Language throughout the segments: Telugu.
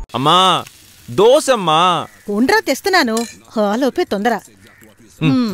అమ్మా దోశమ్మా ఉండ్రా తెస్తున్నాను హాలోపే తొందర మ్మ్.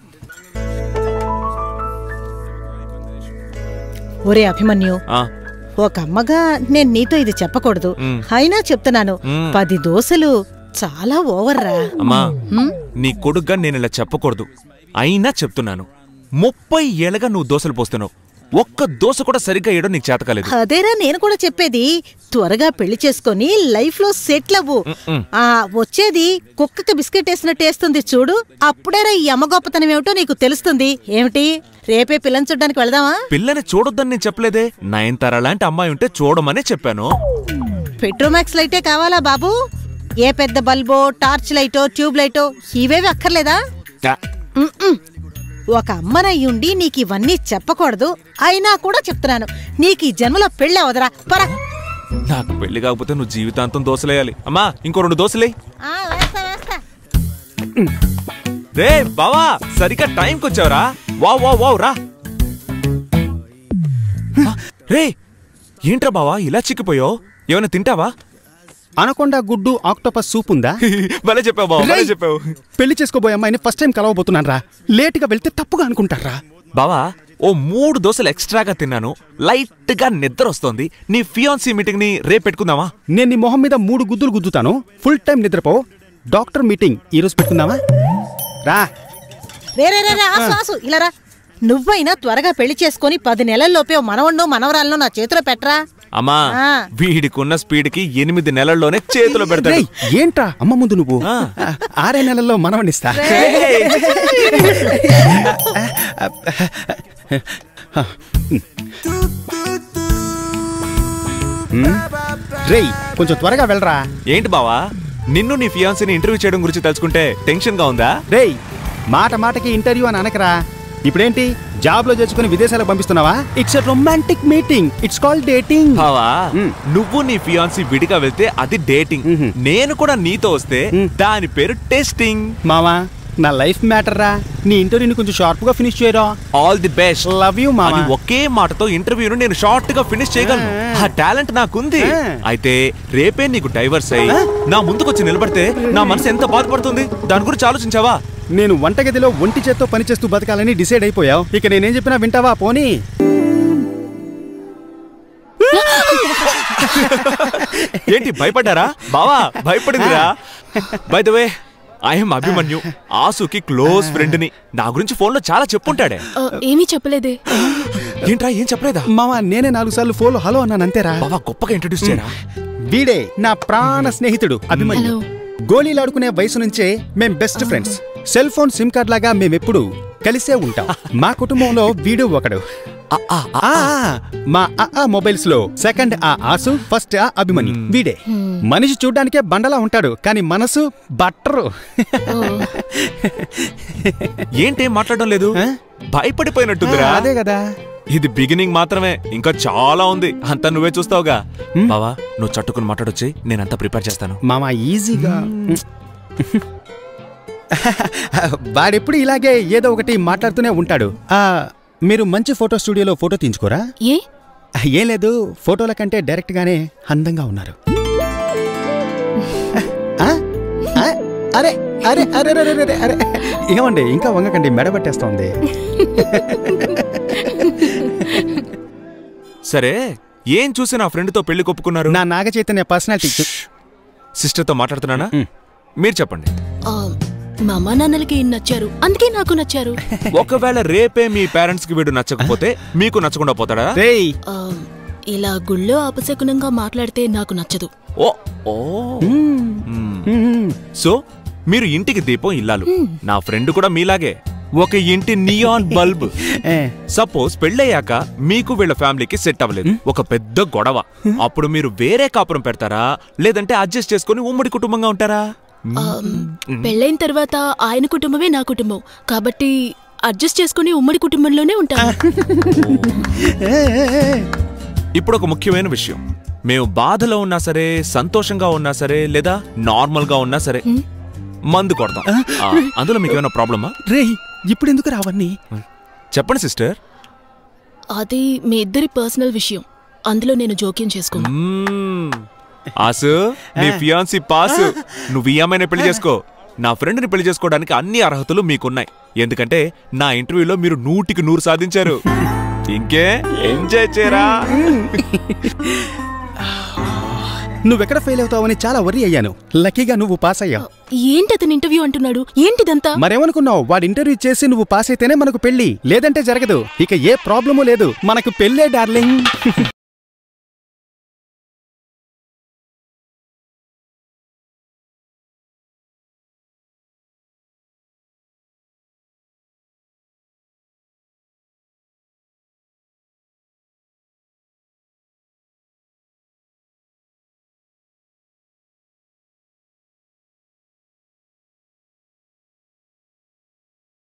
ఒరే అభిమన్యు ఆ, ఒక అమ్మగా నేను నీతో ఇది చెప్పకూడదు మ్. అయినా చెప్తున్నాను మ్. పది దోశలు చాలా ఓవర్రా అమ్మా మ్? నీ కొడుగ్గా నేను ఇలా చెప్పకూడదు అయినా చెప్తున్నాను ముప్పై ఏళ్ళగా నువ్వు దోశలు పోస్తున్నావు ఒక్క దోశ కూడా సరిగ్గా వేయడం నీకు చేత కాలేదు అదేరా నేను కూడా చెప్పేది త్వరగా పెళ్లి చేసుకొని లైఫ్ లో సెటిల్ అవ్వు మ్. ఆ వచ్చేది కుక్కకి బిస్కెట్ వేసిన టేస్తుంది చూడు అప్పుడేరా ఈ అమ్మ గొప్పతనం ఏమిటో నీకు తెలుస్తుంది ఏమిటి రేపే పిల్లని చూడ్డానికి వెళదామా పిల్లని చూడొద్దని నేను చెప్పలేదే నయనతార లాంటి అమ్మాయి ఉంటే చూడమనే చెప్పాను పెట్రోమాక్స్ లైటే కావాలా బాబు ఏ పెద్ద బల్బో టార్చ్ లైటో ట్యూబ్ లైటో ఇవేవి అక్కర్లేదా ఆ, మ్మ్. ఒక అమ్మనయ్యుండి నీకు ఇవన్నీ చెప్పకూడదు అయినా కూడా చెప్తున్నాను నీకు ఈ జన్మలో పెళ్ళి అవదరా పరా నాకు పెళ్లి కాకపోతే నువ్వు జీవితాంతం దోశలేయాలి అమ్మా ఇంకో రెండు దోశలే ఆ, వేస్తా, వేస్తా. రే బావా సరిగ్గా టైంకి వచ్చావురా వావ్ వావ్ వావ్ రా ఆ, రే ఏంట్రా బావా ఇలా చిక్కిపోయావు ఏమైనా తింటావా అనకొండ గుడ్డు ఆక్టోపస్ సూప్ ఉందా భలే చెప్పావు బావా భలే రేయ్! చెప్పావు పెళ్లి చేసుకోబోయే అమ్మాయిని ఫస్ట్ టైం కలవబోతున్నాను రా లేటుగా వెళ్తే తప్పుగా అనుకుంటారా బావా ఓ మూడు దోశలు ఎక్స్ట్రాగా తిన్నాను లైట్ గా నిద్ర వస్తోంది నీ ఫియాన్సీ మీటింగ్ ని రేపు పెట్టుకుందామా నేను నీ మొహం మీద మూడు గుద్దులు గుద్దుతాను ఫుల్ టైం నిద్రపో డాక్టర్ మీటింగ్ ఈ రోజు పెట్టుకుందామా రా రే రే రే రే, ఆసు ఆసు ఇలా రా నువ్వైనా త్వరగా పెళ్లి చేసుకొని పది నెలల్లోపే ఓ మనవణ్ణో మనవరాలను నా చేతిలో పెట్టరా అమ్మా ఆ. వీడికున్న స్పీడ్ కి ఎనిమిది నెలల్లోనే చేతిలో పెడతాడు రేయ్, ఏంట్రా అమ్మ ముందు నువ్వు ఆ. ఆ, ఆరే నెలల్లో మనవనిస్తా రేయ్ కొంచెం త్వరగా వెళ్ళరా ఏంటి బావా నిన్ను నీ ఫియాన్సీని ఇంటర్వ్యూ చేయడం గురించి తెలుసుకుంటే టెన్షన్ గా ఉందా రేయ్ మాట మాటకి ఇంటర్వ్యూ అని అనకరా ఇప్పుడేంటి జాబ్ లో చేసుకుని విదేశాలకు పంపిస్తున్నావా it's a romantic meeting it's call dating బావా మ్. నువ్వు నీ ఫియాన్సీ విడిగా వెళ్తే అది డేటింగ్ మ్హూ. నేను కూడా నీతో వస్తే మ్. దాని పేరు టెస్టింగ్ మావా నా లైఫ్ మ్యాటర్ రా నీ ఇంటర్వ్యూని కొంచెం షార్ప్ గా ఫినిష్ చేయరా all the best love you మావా అని ఒకే మాటతో ఇంటర్వ్యూను నేను షార్ట్ గా ఫినిష్ చేయగలను ఆ. ఆ టాలెంట్ నాకుంది ఆ. అయితే రేపే నీకు డైవర్స్ అయ్యి నా ముందుకొచ్చి నిలబడితే నా మనసు ఎంత బాధపడుతుంది దాని గురించి ఆలోచించావా నేను వంటగదిలో ఒంటి చేత్తో పనిచేస్తూ బతకాలని డిసైడ్ అయిపోయావు ఇక నేనేం చెప్పినా వింటావా పోనీ ఏంటి భయపడ్డారా బావా భయపడిందిరా by the way I'm Abhimanyu ఆసుకి క్లోజ్ ఫ్రెండ్ ని నా గురించి ఫోన్ లో చాలా చెప్పుంటాడే ఆ, ఏమీ చెప్పలేదే ఏంట్రా ఏం చెప్పలేదా మావా నేనే నాలుగు సార్లు ఫోన్లో హలో అన్నాను అంతేరా బావా గొప్పగా ఇంట్రడ్యూస్ చేయరా వీడే నా ప్రాణ స్నేహితుడు అభిమన్యు హలో. గోళీలాడుకునే వయసు నుంచే మేం best friends cell phone SIM card లాగా మేమెప్పుడు కలిసే ఉంటాం మా కుటుంబంలో వీడు ఒకడు ఆ, ఆ, ఆ. ఆ మా ఆ మొబైల్స్ లో సెకండ్ ఆ ఆసు ఫస్ట్ ఆ అభిమన్యు వీడే మనిషి చూడ్డానికే బండలా ఉంటాడు కానీ మనసు బట్టరు ఏంటేం మాట్లాడడం లేదు ఆ? భయపడిపోయినట్టుందిరా అదే కదా ఇది బిగినింగ్ మాత్రమే ఇంకా చాలా ఉంది అంతా నువ్వే చూస్తావుగా బావా నువ్వు చట్టుకుని మాట్లాడొచ్చి నేనంతా ప్రిపేర్ చేస్తాను మామ ఈజీగా వాడెప్పుడు ఇలాగే ఏదో ఒకటి మాట్లాడుతూనే ఉంటాడు ఆ మీరు మంచి ఫోటో స్టూడియోలో ఫోటో తీయించుకోరా ఏ ఏం లేదు ఫోటోల కంటే డైరెక్ట్ గానే అందంగా ఉన్నారు ఆ? ఆ? అరే అరే అరే అరే అరే అరే ఏమండి ఇంకా వంగకండి మెడబట్టేస్తోంది సరే ఏం చూసి నా ఫ్రెండ్ తో పెళ్లి కొప్పుకున్నారు నా నాగ చైతన్య పర్సనాలిటీ సిస్టర్ తో మాట్లాడుతున్నానా మ్. మీరు చెప్పండి ఆ, మా అమ్మా నాన్నలకి ఈయన నచ్చారు అందుకే నాకు నచ్చారు ఒకవేళ రేపే మీ పేరెంట్స్ కి వీడు నచ్చకపోతే మీకు నచ్చకుండా పోతాడా రేయ్ ఆ, ఇలా గుళ్ళో అపశకునంగా మాట్లాడితే నాకు నచ్చదు ఓ ఓ మ్మ్. మ్. మ్మ్. సో మీరు ఇంటికి దీపం ఇల్లాలు నా ఫ్రెండ్ కూడా మీలాగే ఒక ఇంటి నియాన్ బల్బ్ ఏ, సపోజ్ పెళ్ళయ్యాక మీకు వీళ్ళ ఫ్యామిలీకి సెట్ అవ్వలేదు ఒక పెద్ద గొడవ అప్పుడు మీరు వేరే కాపురం పెడతారా లేదంటే అడ్జస్ట్ చేసుకుని ఉమ్మడి కుటుంబంగా ఉంటారా ఆ, పెళ్ళైన తర్వాత ఆయన కుటుంబమే నా కుటుంబం కాబట్టి అడ్జస్ట్ చేసుకుని ఉమ్మడి కుటుంబంలోనే ఉంటాను ఏ, ఏ, ఏ. ఇప్పుడు ఒక ముఖ్యమైన విషయం మేము బాధలో ఉన్నా సరే సంతోషంగా ఉన్నా సరే లేదా నార్మల్ గా ఉన్నా సరే మందు కొడతాం ఆ, అందులో మీకు ఏమైనా ప్రాబ్లమా రేయ్ ఇప్పుడెందుకు రావన్నీ చెప్పండి సిస్టర్ అది మీ ఇద్దరి పర్సనల్ విషయం అందులో నేను జోక్యం చేసుకోను ఆసు నీ ఫియాన్సీ పాసు నువ్వు ఈ అమ్మాయిని పెళ్లి చేసుకో నా ఫ్రెండ్ని పెళ్లి చేసుకోవడానికి అన్ని అర్హతలు మీకున్నాయి ఎందుకంటే నా ఇంటర్వ్యూలో మీరు నూటికి నూరు సాధించారు ఇంకే ఎంజాయ్ చేయరా నువ్వెక్కడ ఫెయిల్ అవుతావని చాలా వరి అయ్యాను లక్కీగా నువ్వు పాస్ అయ్యావు ఏంటి అతను ఇంటర్వ్యూ అంటున్నాడు ఏంటిదంతా మరేమనుకున్నావు వాడు ఇంటర్వ్యూ చేసి నువ్వు పాస్ అయితేనే మనకు పెళ్లి లేదంటే జరగదు ఇక ఏ ప్రాబ్లము లేదు మనకు పెళ్ళే డార్లింగ్